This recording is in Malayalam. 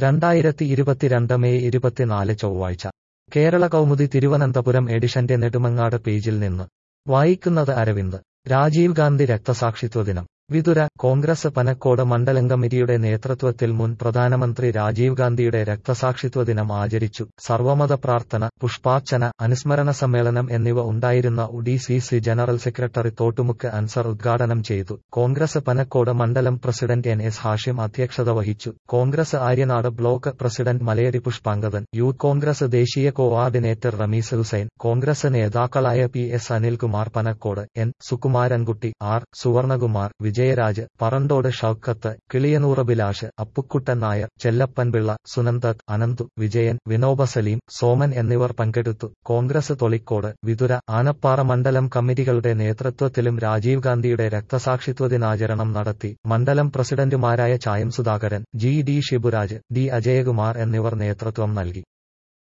രണ്ടായിരത്തി ഇരുപത്തിരണ്ട് മെയ് ഇരുപത്തിനാല് ചൊവ്വാഴ്ച കേരള കൗമുദി തിരുവനന്തപുരം എഡിഷന്റെ നെടുമങ്ങാട് പേജിൽ നിന്ന് വായിക്കുന്നത് അരവിന്ദ് രാജീവ് ഗാന്ധി രക്തസാക്ഷിത്വ ദിനം വിതുര കോൺഗ്രസ് പനക്കോട് മണ്ഡലം കമ്മിറ്റിയുടെ നേതൃത്വത്തിൽ മുൻ പ്രധാനമന്ത്രി രാജീവ് ഗാന്ധിയുടെ രക്തസാക്ഷിത്വ ദിനം ആചരിച്ചു സർവമത പ്രാർത്ഥന പുഷ്പാർച്ചന അനുസ്മരണ സമ്മേളനം എന്നിവ ഉണ്ടായിരുന്ന D C C general secretary Thottumukku Ansar ഉദ്ഘാടനം ചെയ്തു കോൺഗ്രസ് പനക്കോട് മണ്ഡലം പ്രസിഡന്റ് എൻ എസ് ഹാഷിം അധ്യക്ഷത വഹിച്ചു Congress Aryanad block president Malayadi Pushpangadan youth Congress ദേശീയ കോആർഡിനേറ്റർ റമീസ് ഹുസൈൻ കോൺഗ്രസ് നേതാക്കളായ P S Anilkumar Panakode N Sukumarankutty R Suvarnakumar Vijayaraj Paranthode Shoukath Kiliyanoor Abhilash Appukuttan Nair Chellappanpillai Sunandath Ananthu Vijayan Vinoba Saleem Soman എന്നിവർ പങ്കെടുത്തു കോൺഗ്രസ് തൊളിക്കോട് വിതുര ആനപ്പാറ മണ്ഡലം കമ്മിറ്റികളുടെ നേതൃത്വത്തിലും രാജീവ് ഗാന്ധിയുടെ രക്തസാക്ഷിത്വ ദിനാചരണം നടത്തി മണ്ഡലം പ്രസിഡന്റുമാരായ Chayam Sudhakaran G D Shiburaj D Ajayakumar എന്നിവർ നേതൃത്വം നൽകി